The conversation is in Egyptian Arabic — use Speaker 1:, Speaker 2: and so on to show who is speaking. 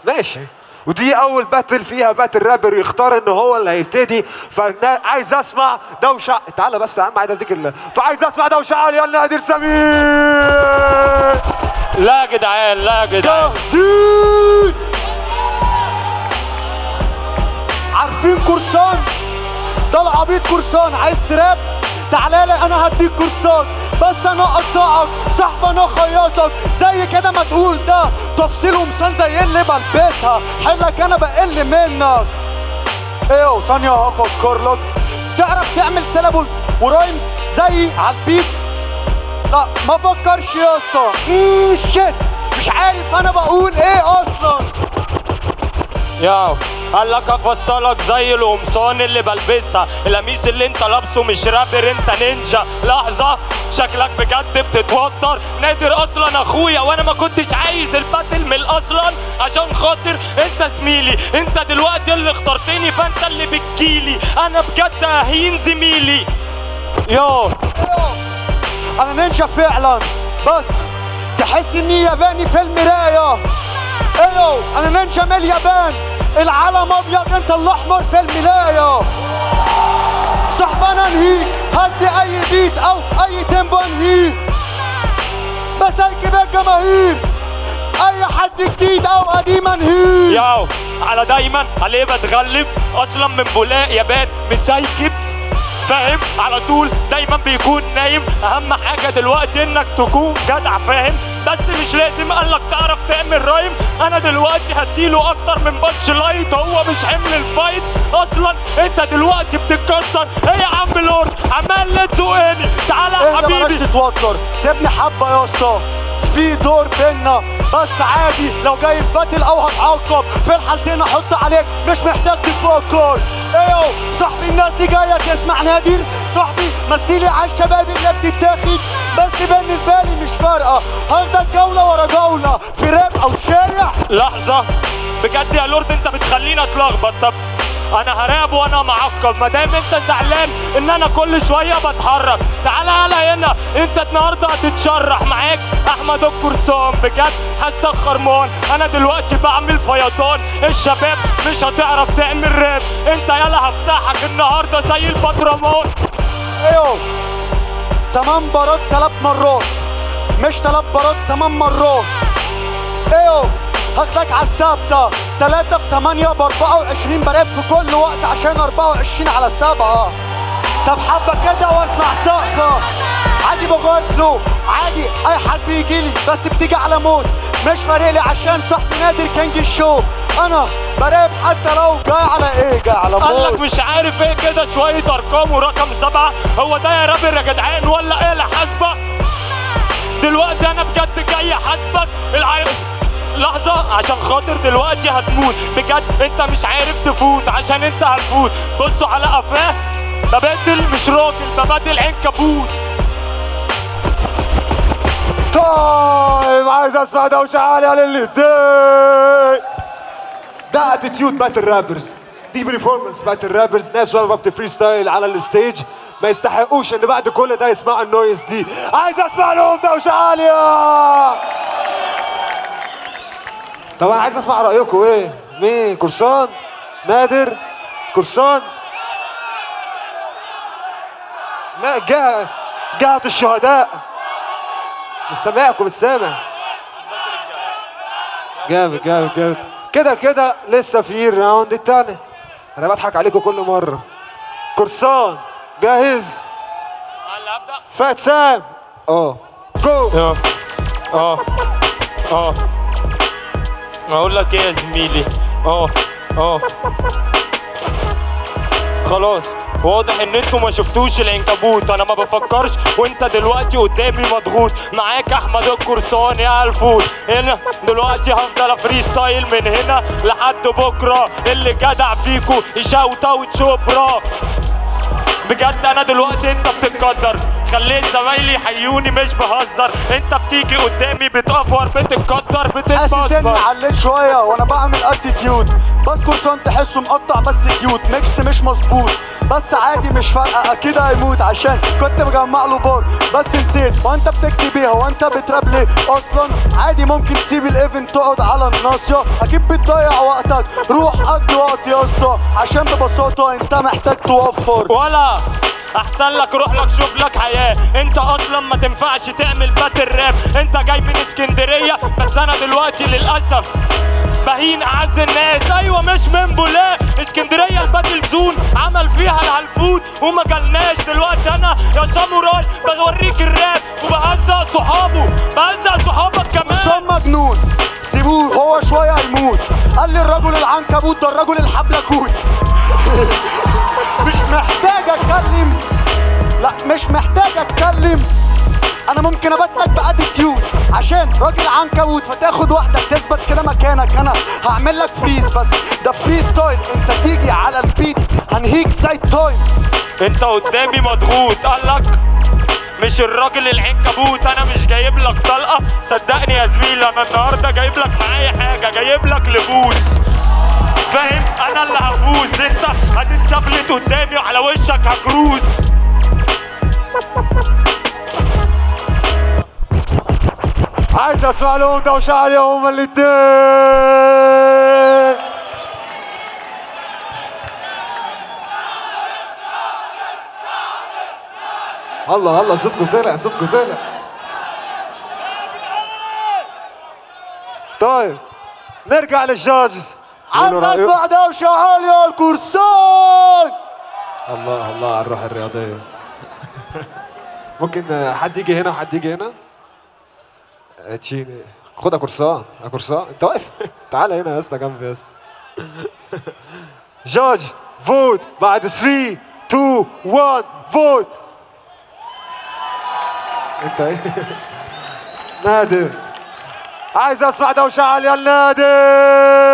Speaker 1: ماشي ودي اول باتل فيها باتل رابر يختار ان هو اللي هيبتدي فعايز اسمع دوشه تعالى بس يا عم عايز اديك ال... فعايز اسمع دوشه عاليه لنادر سمير
Speaker 2: لا يا جدعان لا يا جدعان
Speaker 1: جاهزين
Speaker 3: عارفين كورسان ده العبيط كورسان عايز تراب تعالى لي انا هديك كورسان بس انا اقطعك صاحب انا خياطك زي كده ما تقول ده تفصيل ومسان زي اللي بلبسها حلك انا بقل منك ايه ثانية هفكر لك تعرف تعمل سيلابلز ورايمز زي عالبيت لا ما فكرش يا اسطى مم، شيت مش عارف انا بقول ايه اصلا
Speaker 2: ياو قال لك افصلك زي القمصان اللي بلبسها القميص اللي انت لابسه مش رابر انت نينجا لحظه شكلك بجد بتتوتر نادر اصلا اخويا وانا ما كنتش عايز الباتل من اصلا عشان خاطر انت زميلي انت دلوقتي اللي اخترتني فانت اللي بتجيلي انا بجد اهين زميلي يو
Speaker 3: انا نينجا فعلا بس تحس اني ياباني في المرايه ايوه انا نينجا من اليابان العلم ابيض انت الاحمر في الملايه صاحب انا انهيك هدي اي بيت او اي تيمبو انهيك بس هيجيب الجماهير اي حد جديد او قديم انهيك
Speaker 2: ياو على دايما عليه بتغلب اصلا من بولاق يابان مسيكب فاهم على طول دايما بيكون نايم اهم حاجه دلوقتي انك تكون جدع فاهم بس مش لازم قالك تعرف تعمل رايم انا دلوقتي هديله اكتر من باتش لايت هو مش حمل الفايت اصلا انت دلوقتي بتتكسر ايه يا عم لورد عمال لا تزقني تعالى يا
Speaker 3: انت بلاش
Speaker 2: حبيبي
Speaker 3: تتوتر سيبني حبه يا اسطى في دور بينا بس عادي لو جاي في بدل او هتعاقب في الحالتين احط عليك مش محتاج تفكر ايوه صاحبي الناس دي جايه تسمع نادر صاحبي مثيلي على الشباب اللي بتتاخد بس بالنسبه لي مش فارقه هاخدك جوله ورا جوله في راب او شارع
Speaker 2: لحظة بجد يا لورد انت بتخليني اتلخبط طب انا هراب وانا معقب ما دام انت زعلان ان انا كل شويه بتحرك تعالى على هنا انت النهارده هتتشرح معاك احمد القرصان بجد حاسك خرمان انا دلوقتي بعمل فيضان الشباب مش هتعرف تعمل راب انت يلا هفتحك النهارده زي البطرمان
Speaker 3: ايوه تمام براد ثلاث مرات مش ثلاث براد تمام مرات ايوه هاخدك على الثابتة تلاتة في تمانية ب 24 براب في كل وقت عشان 24 على سبعة طب حبة كده واسمع سقفة عادي بغير فلو عادي اي حد بيجيلي بس بتيجي على موت مش فارق لي عشان صاحبي نادر كينج الشو انا براب حتى لو جاي على ايه جاي على
Speaker 2: قال لك
Speaker 3: موت
Speaker 2: مش عارف ايه كده شويه ارقام ورقم سبعه هو ده يا رابر يا جدعان ولا ايه اللي حاسبه دلوقتي انا بجد جاي حاسبك العي... لحظة عشان خاطر دلوقتي هتموت بجد انت مش عارف تفوت عشان انت هتفوت بصوا على قفاه ده بادل مش راجل ده بادل عنكبوت
Speaker 1: طيب عايز اسمع دوشه عاليه للي يتضايق ده اتيتيود باتل رابرز دي بريفورمانس باتل رابرز ناس واقفه بتفري ستايل على الستيج ما يستحقوش ان بعد كل ده يسمعوا النويز دي عايز اسمع لهم دوشه عاليه طبعا عايز اسمع رايكم ايه مين كرسان نادر كرسان لا جهه جهه الشهداء مش سامعكم مش سامع جامد جامد جامد كده كده لسه في الراوند التاني انا بضحك عليكم كل مره كرسان جاهز فات سام اه جو
Speaker 2: اه اه اه اقول لك ايه يا زميلي اه اه خلاص واضح ان انتوا ما شفتوش العنكبوت انا ما بفكرش وانت دلوقتي قدامي مضغوط معاك احمد القرصان يا الفوت هنا دلوقتي هفضل فري ستايل من هنا لحد بكره اللي جدع فيكو يشاوت اوت شبرا بجد انا دلوقتي انت بتتقدر خليت زمايلي يحيوني مش بهزر انت بتيجي قدامي بتقفر بتتكتر
Speaker 3: حاسس اني
Speaker 2: بتتبصبر
Speaker 3: عليت شويه وانا بعمل اتيتيود بس كورسون تحسه مقطع بس كيوت ميكس مش مظبوط بس عادي مش فارقه اكيد هيموت عشان كنت مجمع له بار بس نسيت وانت بتكتب ايه وانت بتراب ليه اصلا عادي ممكن تسيب الايفنت تقعد على الناصيه اكيد بتضيع وقتك روح قضي وقت يا اسطى عشان ببساطه انت محتاج توفر
Speaker 2: ولا احسن لك روح لك شوف لك حياه انت اصلا ما تنفعش تعمل باتل راب انت جاي من اسكندريه بس انا دلوقتي للاسف بهين اعز الناس ايوه مش من بولاق اسكندريه الباتل زون عمل فيها الهلفوت وما جالناش دلوقتي انا يا ساموراي بوريك الراب وبهزق صحابه بهزق صحابك كمان
Speaker 3: حسام مجنون سيبوه هو شويه هيموت قال لي الرجل العنكبوت ده الرجل الحبلكوت مش محتاج اتكلم لا مش محتاج اتكلم انا ممكن اباتلك باتيتيود عشان راجل عنكبوت فتاخد واحده تثبت كده مكانك انا هعمل لك فريز بس ده فري ستايل انت تيجي على البيت هنهيك سايد تايم
Speaker 2: انت قدامي مضغوط قالك مش الراجل العنكبوت انا مش جايب لك طلقه صدقني يا زميلي انا النهارده جايب لك معايا حاجه جايب لك لبوس فاهم انا اللي هفوز انت هتتسفلت قدامي وعلى وشك هكروز
Speaker 1: عايز اسمع لهم دوشه عاليه هما الاثنين الله الله صوتكم طلع صوتكم طلع طيب نرجع للجاجز
Speaker 3: عايز
Speaker 1: قولوا رأيكم.
Speaker 3: اسمع دوشه عاليه الكرسان
Speaker 1: الله الله على الروح الرياضية ممكن آه، حد يجي هنا وحد يجي هنا آه، تشيني خدها كرسان آه، كرسان انت واقف تعال هنا يا اسطى جنبي يا اسطى جورج فوت بعد 3 2 1 فوت انت ايه نادر عايز اسمع دوشه عاليه النادي